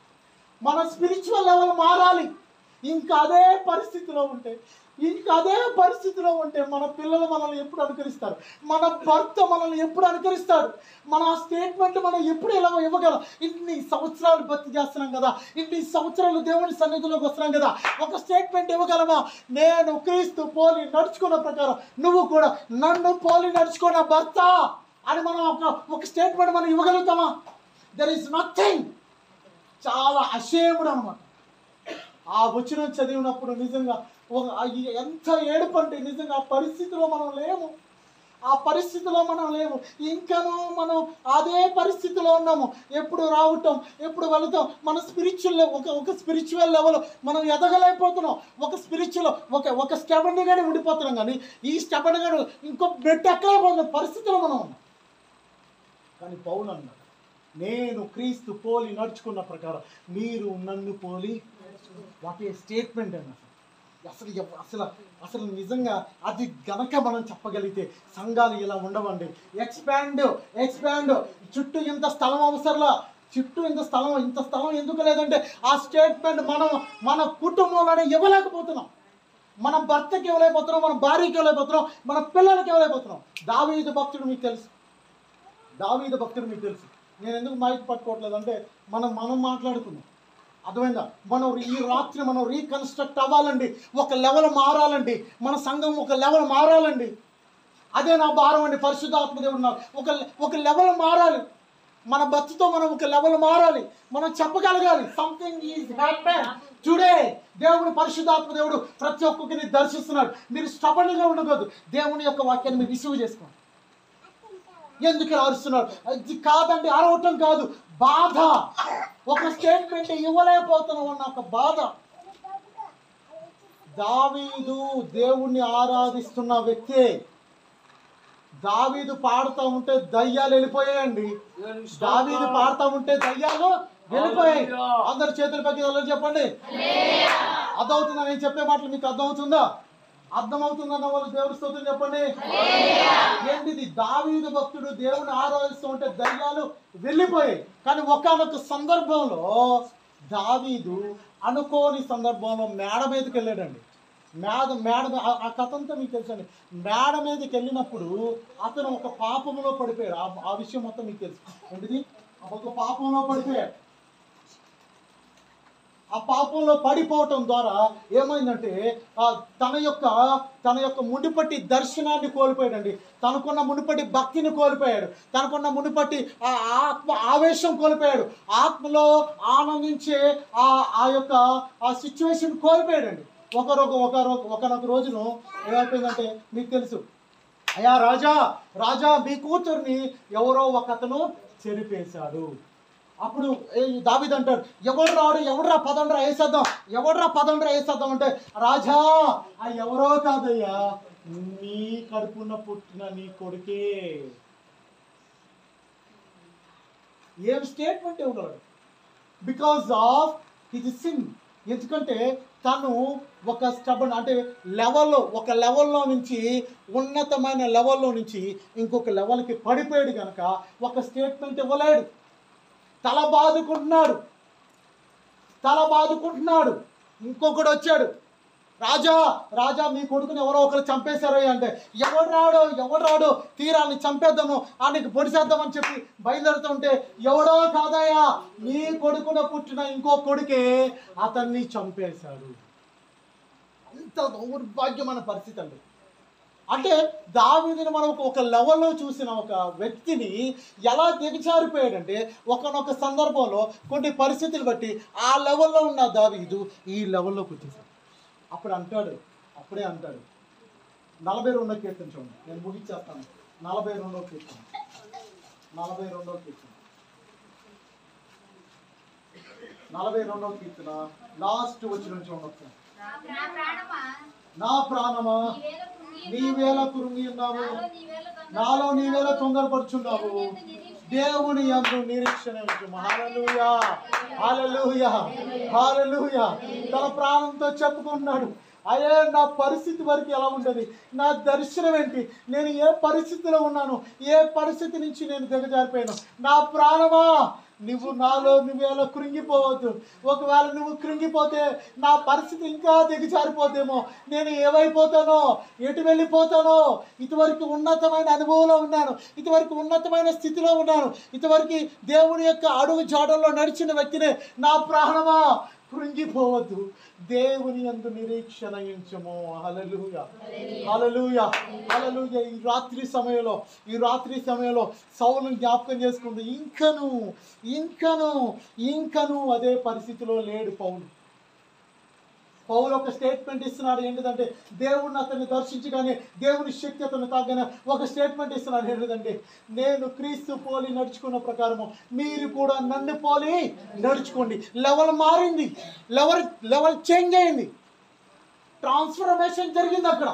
మన స్పిరిచువల్ లెవెల్ మారాలి ఇంకా అదే పరిస్థితిలో ఉంటే ఇంకా అదే పరిస్థితిలో ఉంటే మన పిల్లలు మనల్ని ఎప్పుడు అనుకరిస్తారు మన భర్త మనల్ని ఎప్పుడు అనుకరిస్తాడు మన ఆ స్టేట్మెంట్ మనం ఎప్పుడు ఇలా ఇవ్వగలం ఇన్ని సంవత్సరాలు భక్తి చేస్తున్నాం కదా ఇన్ని సంవత్సరాలు దేవుని సన్నిధిలోకి వస్తున్నాం కదా ఒక స్టేట్మెంట్ ఇవ్వగలమా నేను క్రీస్తు పోలి నడుచుకున్న ప్రకారం నువ్వు కూడా నన్ను పోలి నడుచుకున్న భర్త అని మనం ఒక ఒక స్టేట్మెంట్ మనం ఇవ్వగలుగుతామా దర్ ఇస్ నథింగ్ చాలా అషేముడు అనమాట ఆ వచనం చదివినప్పుడు నిజంగా ఒక ఆ ఈ- ఎంత ఏడుపు అంటే నిజంగా ఆ పరిస్థితిలో మనం లేము ఆ పరిస్థితిలో మనం లేము ఇంకనూ మనం అదే పరిస్థితిలో ఉన్నాము ఎప్పుడు రావటం ఎప్పుడు వెళతాం మన స్పిరిచువల్ ఒక ఒక స్పిరిచువల్ లెవెల్ మనం ఎదగలేకపోతున్నాం ఒక స్పిరిచువల్ ఒక ఒక స్టెబన్గానే ఉండిపోతున్నాం కానీ ఈ స్టెబన్గానే ఇంకో బెడ్ ఎక్కలేకపోతున్న పరిస్థితిలో మనం ఉన్నాం కానీ పౌలు అన్నాడు నేను క్రీస్తు పోలి నడుచుకున్న ప్రకారం మీరు నన్ను పోలి వాట్ ఏ స్టేట్మెంట్ అన్న అసలు ఎవ- అసలు అసలు నిజంగా అది గనక మనం చెప్పగలిగితే సంఘాలు ఇలా ఉండవండి ఎక్స్పాండ్ ఎక్స్పాండ్ చుట్టూ ఇంత స్థలం అవసరంలా చుట్టూ ఇంత స్థలం ఇంత స్థలం ఎందుకు లేదంటే ఆ స్టేట్మెంట్ మనం మన కుటుంబంలోనే ఇవ్వలేకపోతున్నాం మన భర్తకి ఇవ్వలేకపోతున్నాం మన భార్యకి ఇవ్వలేకపోతున్నాం మన పిల్లలకి ఇవ్వలేకపోతున్నాం దావీదు భక్తుడు మీకు తెలుసు దావీదు భక్తుడు మీకు తెలుసు నేను ఎందుకు మైక్ పట్టుకోవట్లేదు అంటే మనం మనం మాట్లాడుకున్నాం అర్థమైందా మనం ఈ రాత్రి మనం రీకన్స్ట్రక్ట్ అవ్వాలండి ఒక లెవెల్ మారాలండి మన సంఘం ఒక లెవెల్ మారాలండి అదే నా భారం అండి పరిశుద్ధాత్మ దేవుడు నాకు ఒక ఒక లెవెల్ మారాలి మన భక్తితో మనం ఒక లెవెల్ మారాలి మనం చెప్పగలగాలి సంథింగ్ ఈజ్ హ్యాపెన్ టుడే దేవుడు పరిశుద్ధాత్మ దేవుడు ప్రతి ఒక్కరిని దర్శిస్తున్నాడు మీరు స్టబన్గా ఉండకూడదు దేవుని యొక్క వాక్యాన్ని మీరు రిసీవ్ చేసుకోండి ఎందుకు ఇలా అరుస్తున్నాడు అది కాదండి అరవటం కాదు బాధ ఒక స్టేట్మెంట్ ఇవ్వలేకపోతున్నాం అన్న ఒక బాధ దావీదు దేవుణ్ణి ఆరాధిస్తున్న వ్యక్తే దావీదు పాడుతూ ఉంటే దయ్యాలు వెళ్ళిపోయాయండి దావీదు పాడుతూ ఉంటే దయ్యాలు వెళ్ళిపోయాయి అందరు చేతులు పైకి వెళ్ళని చెప్పండి అర్థమవుతుందా నేను చెప్పే మాటలు మీకు అర్థమవుతుందా అర్థమవుతుందన్న వాళ్ళు దేవుడి స్తోత్రం చెప్పండి ఏంటిది దావీదు భక్తుడు దేవుని ఆరాధిస్తూ ఉంటే దయ్యాలు వెళ్ళిపోయాయి కానీ ఒకానొక సందర్భంలో దావీదు అనుకోని సందర్భంలో మేడ మీదకి వెళ్ళాడండి మేడ మేడ మీ- ఆ- ఆ కథ అంతా మీకు తెలుసండి మేడ మీదకి వెళ్ళినప్పుడు అతను ఒక పాపములో పడిపోయాడు ఆ- ఆ విషయం మొత్తం మీకు తెలుసు ఏంటిది ఒక పాపంలో పడిపోయాడు ఆ పాపంలో పడిపోవటం ద్వారా ఏమైందంటే ఆ తన యొక్క తన యొక్క మునుపటి దర్శనాన్ని కోల్పోయాడండి తనకున్న మునుపటి భక్తిని కోల్పోయాడు తనకున్న మునుపటి ఆ ఆత్మ ఆవేశం కోల్పోయాడు ఆత్మలో ఆనందించే ఆ ఆ యొక్క ఆ సిచ్యువేషన్ కోల్పోయాడండి ఒకరొక ఒకరొక ఒకనొక రోజును ఏమైపోయిందంటే మీకు తెలుసు అయ్యా రాజా రాజా మీ కూతుర్ని ఎవరో ఒక అతను చెరిపేశాడు అప్పుడు దావిద్ అంటాడు ఎవడు రాడు ఎవడురా పదండ్రా వేసేద్దాం ఎవడురా పదండ్రా వేసేద్దాం అంటే రాజా ఆ ఎవరో కాదయ్యా నీ కడుపున పుట్టిన నీ కొడుకే ఏం స్టేట్మెంట్ ఇవ్వగలడు బికాస్ ఆఫ్ హిజ్ సిన్ ఎందుకంటే తను ఒక స్టబన్ అంటే లెవెల్లో ఒక లెవెల్లో నుంచి ఉన్నతమైన లెవెల్లో నుంచి ఇంకొక లెవెల్కి పడిపోయాడు కనుక ఒక స్టేట్మెంట్ ఇవ్వలేడు తల బాదుకుంటున్నాడు తల బాదుకుంటున్నాడు ఇంకొకడు వచ్చాడు రాజా రాజా మీ కొడుకుని ఎవరో ఒకరు చంపేశారు అంటే ఎవడు రాడు ఎవడు రాడు తీరాన్ని చంపేద్దాము ఆయనకి పొడిసేద్దామని చెప్పి బయలుదేరుతుంటే ఎవడో కాదయ్యా నీ కొడుకున పుట్టిన ఇంకో కొడుకే అతన్ని చంపేశాడు అంత దౌర్భాగ్యమైన పరిస్థితి అండి అంటే దావీదుని మనం ఒక- ఒక లెవెల్లో చూసిన ఒక వ్యక్తిని ఎలా దిగజారిపోయాడంటే ఒకనొక సందర్భంలో కొన్ని పరిస్థితులు బట్టి ఆ లెవెల్లో ఉన్న దావీదు ఈ లెవెల్లోకి వచ్చేసాడు అప్పుడు అంటాడు అప్పుడే అంటాడు నలభై రెండో కీర్తన చూడండి నేను ముగించేస్తాను నలభై రెండో కీర్తన నలభై రెండో కీర్తన నలభై రెండో కీర్తన లాస్ట్ వచ్చిన చూడండి ఒకసారి. నా ప్రాణమా నా ప్రాణమా నీవేళ కృంగి నీవేళ కురుంగి ఉన్నావు నాలో నీవేళ తొందర- నాలో నీవేళ తొందరపరుచున్నావు దేవుని యందు నిరీక్షణ దేవుని యందు నిరీక్షణ ఉంచుము. హల్లెలూయా హల్లెలూయా హల్లెలూయా తన ప్రాణంతో చెప్పుకున్నాడు అయ్యే నా పరిస్థితి వరకు ఎలా ఉండదు నా దర్శనం ఏంటి నేను ఏ పరిస్థితిలో ఉన్నాను ఏ పరిస్థితి నుంచి నేను దిగజారిపోయాను నా ప్రాణమా నువ్వు నాలో నువ్వేలా కృంగిపోవద్దు ఒకవేళ నువ్వు కృంగిపోతే నా పరిస్థితి ఇంకా దిగజారిపోతేమో నేను ఏమైపోతానో ఎటు వెళ్ళిపోతానో ఇటువరకు ఉన్నతమైన అనుభవంలో ఉన్నాను ఇటువరకు ఉన్నతమైన స్థితిలో ఉన్నాను ఇటువరకు దేవుని యొక్క అడుగు జాడల్లో నడిచిన వ్యక్తినే నా ప్రాణమా కృంగిపోవద్దు దేవుని యందు నిరీక్షణ ఉంచము హల్లెలూయ హల్లెలూయ హల్లెలూయ ఈ రాత్రి సమయంలో ఈ రాత్రి సమయంలో సౌలను జ్ఞాపకం చేసుకుంది ఇంకను ఇంకను ఇంకను అదే పరిస్థితిలో లేడు పౌలు పౌలు ఒక స్టేట్మెంట్ ఇస్తున్నాడు ఏంటిదంటే దేవుడిని అతన్ని దర్శించగానే దేవుని శక్తి అతను తాగానే ఒక స్టేట్మెంట్ ఇస్తున్నాడు ఏంటిదంటే నేను క్రీస్తు పోలి నడుచుకున్న ప్రకారము మీరు కూడా నన్ను పోలి నడుచుకోండి లెవెల్ మారింది లెవెల్ లెవెల్ చేంజ్ అయింది ట్రాన్స్ఫర్మేషన్ జరిగింది అక్కడ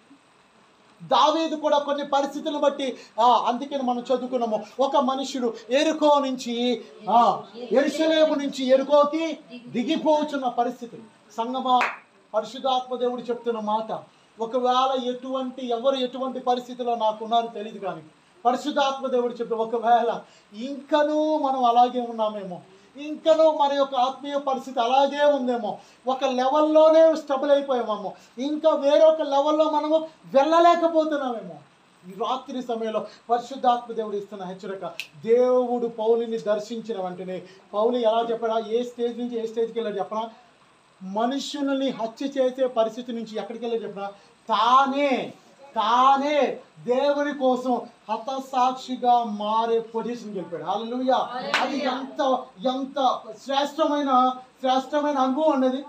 దావీదు కూడా కొన్ని పరిస్థితులను బట్టి ఆ, అందుకని మనం చదువుకున్నాము ఒక మనుషుడు ఎరుకో నుంచి ఆ, ఎరుసలేము నుంచి ఎరుకోకి దిగిపోవచ్చున్న పరిస్థితులు సంగమా పరిశుద్ధాత్మ దేవుడు చెప్తున్న మాట ఒకవేళ ఎటువంటి ఎవరు ఎటువంటి పరిస్థితిలో నాకున్నారో తెలియదు కానీ పరిశుద్ధాత్మ దేవుడు చెప్తే ఒకవేళ ఇంకనూ మనం అలాగే ఉన్నామేమో ఇంకనూ మన యొక్క ఆత్మీయ పరిస్థితి అలాగే ఉందేమో ఒక లెవెల్లోనే స్టబుల్ అయిపోయామేమో ఇంకా వేరొక లెవెల్లో మనము వెళ్ళలేకపోతున్నామేమో ఈ రాత్రి సమయంలో పరిశుద్ధాత్మ దేవుడు ఇస్తున్న హెచ్చరిక దేవుడు పౌలిని దర్శించిన వెంటనే పౌలు ఎలా చెప్పడా ఏ స్టేజ్ నుంచి ఏ స్టేజ్కి వెళ్ళాడు చెప్పనా మనుషులని హత్య చేసే పరిస్థితి నుంచి ఎక్కడికి వెళ్ళాడు చెప్పనా తానే తానే దేవుని కోసం హతసాక్షిగా మారే పొజిషన్కి వెళ్ళిపోయాడు హల్లెలూయా అది ఎంత ఎంత శ్రేష్టమైన శ్రేష్టమైన అనుభవం అనేది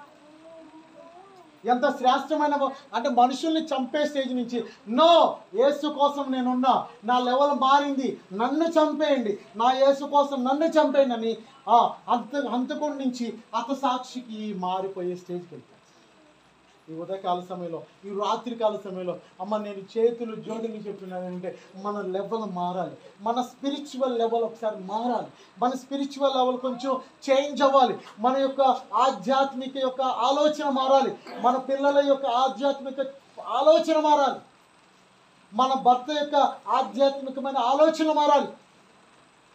ఎంత శ్రేష్టమైన అంటే మనుషుల్ని చంపే స్టేజ్ నుంచి నో యేసు కోసం నేనున్నా నా లెవెల్ మారింది నన్ను చంపేయండి నా యేసు కోసం నన్ను చంపేయండి అని ఆ, అంత అంతకుడి నుంచి హతసాక్షికి మారిపోయే స్టేజ్కి వెళ్తాను ఈ ఉదయకాల సమయంలో ఈ రాత్రి కాల సమయంలో అమ్మ నేను చేతులు జోడించి చెప్తున్నాను అంటే మన లెవెల్ మారాలి మన స్పిరిచువల్ లెవెల్ ఒకసారి మారాలి మన స్పిరిచువల్ లెవెల్ కొంచెం చేంజ్ అవ్వాలి మన యొక్క ఆధ్యాత్మిక యొక్క ఆలోచన మారాలి మన పిల్లల యొక్క ఆధ్యాత్మిక ఆలోచన మారాలి మన భర్త యొక్క ఆధ్యాత్మికమైన ఆలోచన మారాలి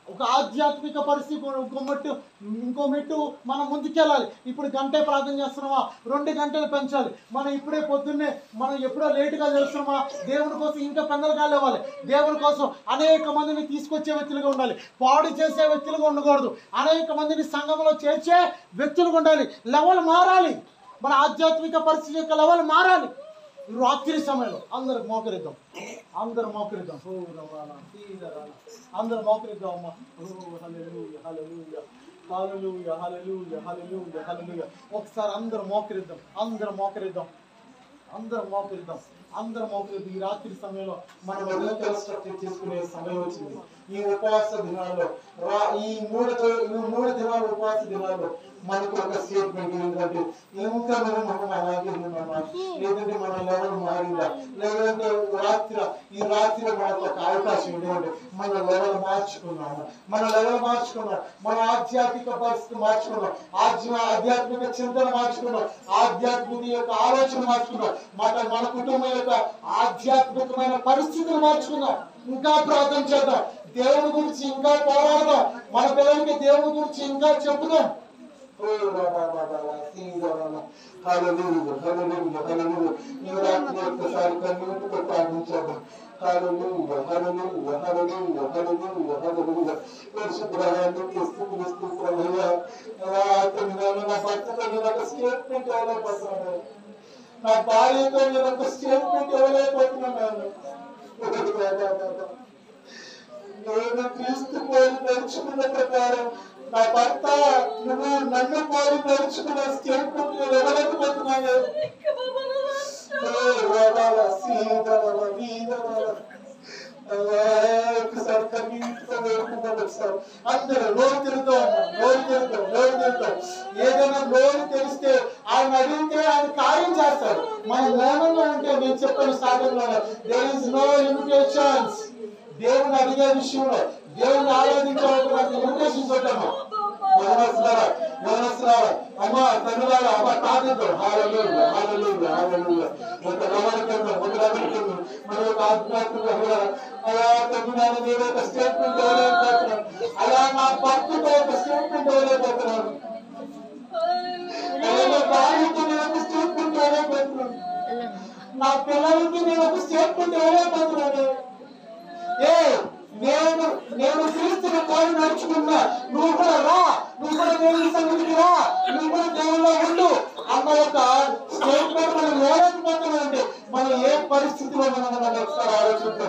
ఒక ఆధ్యాత్మిక పరిస్థితి ఇంకో మెట్టు ఇంకో మెట్టు మనం ముందుకెళ్ళాలి ఇప్పుడు గంటే ప్రార్థన చేస్తున్నామా రెండు గంటలు పెంచాలి మనం ఇప్పుడే పొద్దున్నే మనం ఎప్పుడో లేటుగా చేస్తున్నామా దేవుడి కోసం ఇంకా పెందలు కాలేవాలి దేవుడి కోసం అనేక మందిని తీసుకొచ్చే వ్యక్తులుగా ఉండాలి పాడు చేసే వ్యక్తులుగా ఉండకూడదు అనేక మందిని సంఘంలో చేర్చే వ్యక్తులుగా ఉండాలి లెవెల్ మారాలి మన ఆధ్యాత్మిక పరిస్థితి యొక్క లెవెల్ మారాలి ఈ రాత్రి సమయంలో అందరు మోకరిద్దాం అందరు మోకరిద్దాం ఓ రవాణా సీదరానా అందరు మోకరిద్దాం అమ్మా ఓ హల్లెలూయా హల్లెలూయా హల్లెలూయా హల్లెలూయా హల్లెలూయా హల్లెలూయా ఒకసారి అందరు మోకరిద్దాం అందరు మోకరిద్దాం అందరు మోకరిద్దాం అందరు మోకరిద్దాం ఈ రాత్రి సమయంలో మనం మనం తీసుకునే సమయం వచ్చింది ఈ ఉపవాస దినాల్లో రా- ఈ మూడు తో- ఈ మూడు దినాల ఉపవాస దినాల్లో మనకు ఒక స్టేట్మెంట్ ఏంటంటే ఇంకా మనం మనం అలాగే ఉన్నామా లేదంటే మన లెవెల్ మారిందా లేదంటే రాత్రి ఈ రాత్రి మనకు ఒక అవకాశం ఏంటంటే మన లెవెల్ మార్చుకున్నాము మన లెవెల్ మార్చుకున్నాం మన ఆధ్యాత్మిక పరిస్థితి మార్చుకున్నాం ఆధ్య ఆధ్యాత్మిక చింతన మార్చుకున్నాం ఆధ్యాత్మిక యొక్క ఆలోచన మార్చుకున్నాం మన మన కుటుంబం యొక్క ఆధ్యాత్మికమైన పరిస్థితిని మార్చుకున్నాం ఇంకా ప్రార్థన చేద్దాం దేవుని గురించి ఇంకా పోరాడదాం మన పిల్లలకి దేవుని గురించి ఇంకా చెప్పుదాం ఓ బాబా బాబా బాబా, సీదా బాబా. హల్లెలూయా, హల్లెలూయా, హల్లెలూయా. ఈ రాత్రి ఒక్కసారి కన్నీటితో ప్రార్థించేద్దాం. హల్లెలూయా, హల్లెలూయా, హల్లెలూయా, హల్లెలూయా, హల్లెలూయా. పరిశుద్ధురానికి స్తుతులు, స్తోత్రాలయ్యా. రాత్రి నేను నా భర్తతో నేను ఒక స్టేట్మెంట్ ఇవ్వలేకపోతున్నాను నా భార్యతో నేను ఒక స్టేట్మెంట్ ఇవ్వలేకపోతున్నాను నేను క్రీస్తు పోలి నడుచుకున్న ప్రకారం నా భర్త నువ్వు నన్ను పోలి నడుచుకున్న స్టేట్మెంట్ నేను ఇవ్వలేకపోతున్నాను ఓ రాబాల, సీదరాల, వీదరాల. అయ్యా, ఒకసారి కన్నీటితో వేడుకుందాం ఒకసారి. అందరూ నోరు తిరుగుతాం నోరు తిరుగుతాం నోరు తిరుగుతాం ఏదైనా నోరు తెరిస్తే ఆయన అడిగితే ఆయన కార్యం చేస్తారు మన లేనంలో ఉంటే నేను చెప్పాను స్టార్టింగ్ లో దేర్ ఇస్ నో లిమిటేషన్స్ దేవుని అడిగే విషయంలో దేవుని ఆరాధించాలంటే లిమిటేషన్స్ ఉంటాము యవనస్తులారా, యవనస్తులారా, అమ్మా తండ్రులారా అమ్మ తాతతో హాలూయా హాలూయా హాలూయా ఒక రమణకంగా ఒక రమణకంగా మన ఒక ఆధ్యాత్మిక హృదయం. అలా తగ్గినాను నేను ఒక స్టేట్మెంట్ ఇవ్వలేకపోతున్నాను అలా నా భక్తితో ఒక స్టేట్మెంట్ ఇవ్వలేకపోతున్నాను అలా నా భార్యతో నేను ఒక స్టేట్మెంట్ ఇవ్వలేకపోతున్నాను నా పిల్లలకి నేను ఒక స్టేట్మెంట్ ఇవ్వలేకపోతున్నాను ఏ నేను నేను క్రీస్తుని కోరి నడుచుకున్నా నువ్వు కూడా రా నువ్వు కూడా దేవుని సన్నిధికి రా నువ్వు కూడా దేవుల్లో ఉండు అన్న ఒక స్టేట్మెంట్ మనం ఇవ్వలేకపోతున్నామంటే మనం ఏ పరిస్థితిలో మనం మనం ఒకసారి ఆలోచిద్దాం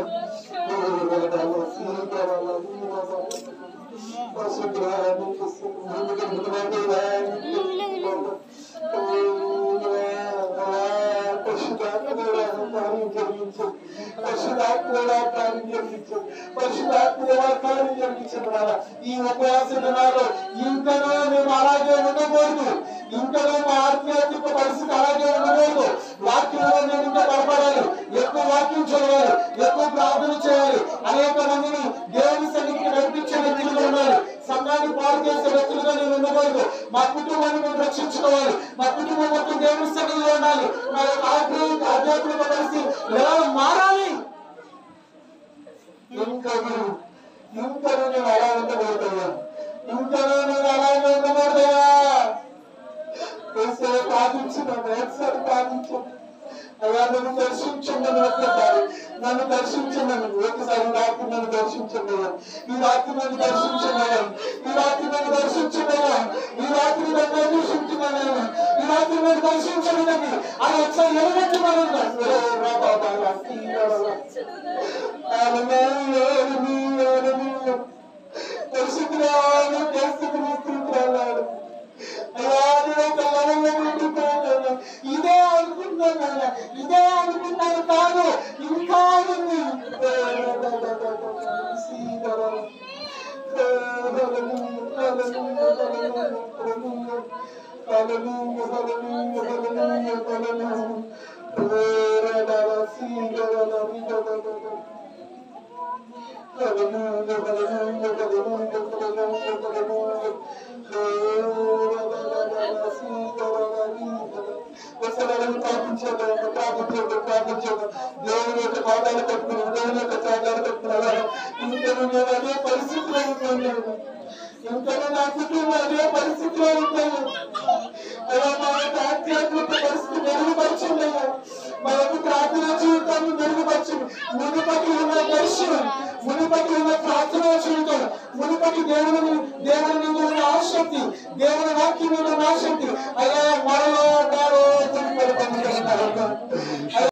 ఈ ఉపవాస దినాలు ఇంకనూ మేము అలాగే ఉండకూడదు ఇంకనూ మా ఆధ్యాత్మిక పరిస్థితి అలాగే ఉండకూడదు వాక్యంలో నేను ఇంకా బలపడాలి ఎక్కువ వాక్యం చదవాలి ఎక్కువ ప్రార్థన చేయాలి అనేక మందిని దేవుని సన్నిధికి నడిపించే వ్యక్తులుగా ఉండాలి సంఘాన్ని పాడు చేసే వ్యక్తులుగా నేను ఉండకూడదు మా కుటుంబాన్ని మేము రక్షించుకోవాలి మా కుటుంబం మొత్తం దేవుని సన్నిధిలో ఉండాలి మా యొక్క ఆధ్యాత్మిక ఆధ్యాత్మిక పరిస్థితి ఎలా మారాలి ఇంకా నేను ఇంకా నేను అలా ఉండబోతున్నా ఇంకా నేను అలాగే ఉండబోతున్నా ఒకసారి ప్రార్థించున్నాను ఒకసారి ప్రార్థించాను అలా నన్ను దర్శించండి ఒక్కసారి నన్ను దర్శించండి ఒకసారి ఈ రాత్రి నన్ను దర్శించండి అయ్యా. ఈ రాత్రి నన్ను దర్శించండి అయ్యా. ఈ రాత్రి నన్ను దర్శించండి అయ్యా. ఈ రాత్రి నన్ను దర్శించండి అయ్యా. ఈ రాత్రి నన్ను దర్శించండి అని అది ఒకసారి ఎలుగెత్తి మనం పరిశుద్ధురాలు పరిశుద్ధులు అయ్యా నేను ఒక లవంలో ఉండిపోయాను ఇదే అనుకున్నాను ఇదే అనుకున్నాను కాదు ఇంకా ఉంది దేవుని యొక్క పాదాలు కట్టుకుని దేవుని యొక్క చాటాలు కట్టుకున్నారా ఇంకా నేను అదే పరిస్థితిలో ఉన్నాను మునుపటి ఉన్న దర్శనం మునుపటి ఉన్న ప్రార్థనా జీవితం మునుపటి దేవుని దేవుని మీద ఉన్న ఆసక్తి దేవుని వాక్యం మీద ఉన్న ఆసక్తి అయ్యా మరలో ఉన్నారు కొన్ని కొన్ని కొన్ని కొన్ని